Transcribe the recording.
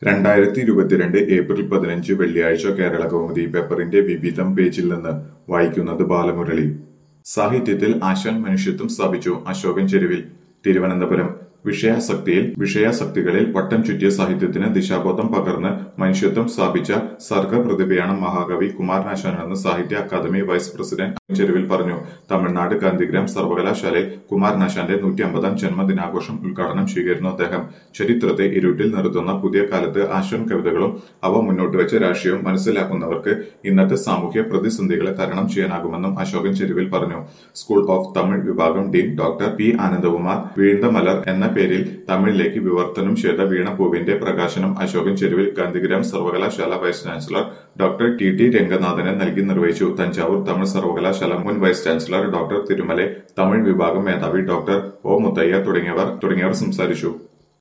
രണ്ടായിരത്തി ഇരുപത്തിരണ്ട് ഏപ്രിൽ പതിനഞ്ച് വെള്ളിയാഴ്ച കേരള കൗമുദി പേപ്പറിന്റെ വിവിധം പേജിൽ നിന്ന് വായിക്കുന്നത് ബാലമുരളി സാഹിത്യത്തിൽ ആശാൻ മനുഷ്യത്വം സ്ഥാപിച്ചു അശോകൻ ചെരുവിൽ തിരുവനന്തപുരം വിഷയാസക്തിയിൽ വിഷയാസക്തികളിൽ വട്ടം ചുറ്റിയ സാഹിത്യത്തിന് ദിശാബോധം പകർന്ന് മനുഷ്യത്വം സ്ഥാപിച്ച സർഗപ്രതിഭയാണ് മഹാകവി കുമാരനാശാനെന്ന് സാഹിത്യ അക്കാദമി വൈസ് പ്രസിഡന്റ് ചെരുവിൽ പറഞ്ഞു തമിഴ്നാട് ഗാന്ധിഗ്രാം സർവകലാശാലയിൽ കുമാരനാശാന്റെ നൂറ്റി അമ്പതാം ജന്മദിനാഘോഷം ഉദ്ഘാടനം ചെയ്യുകയായിരുന്നു അദ്ദേഹം ചരിത്രത്തെ ഇരുട്ടിൽ നിർത്തുന്ന പുതിയ കാലത്ത് ആശാൻ കവിതകളും അവ മുന്നോട്ട് വെച്ച രാഷ്ട്രീയവും മനസ്സിലാക്കുന്നവർക്ക് ഇന്നത്തെ സാമൂഹ്യ പ്രതിസന്ധികളെ തരണം ചെയ്യാനാകുമെന്നും അശോകൻ ചെരുവിൽ പറഞ്ഞു സ്കൂൾ ഓഫ് തമിഴ് വിഭാഗം dean doctor P Anandakumar Veezhnthamalar എന്ന പേരിൽ തമിഴിലേക്ക് വിവർത്തനം ചെയ്ത വീണപൂവിന്റെ പ്രകാശനം അശോകൻ ചെരുവിൽ ഗാന്ധിഗ്രാം സർവകലാശാല vice chancellor doctor T T രംഗനാഥന് നൽകി നിർവഹിച്ചു തഞ്ചാവൂർ തമിഴ് സർവകലാശാല മുൻ vice chancellor doctor Thirumale Tamil വിഭാഗം മേധാവി ഡോക്ടർ ഒ മുത്തയ്യ തുടങ്ങിയവർ തുടങ്ങിയവർ സംസാരിച്ചു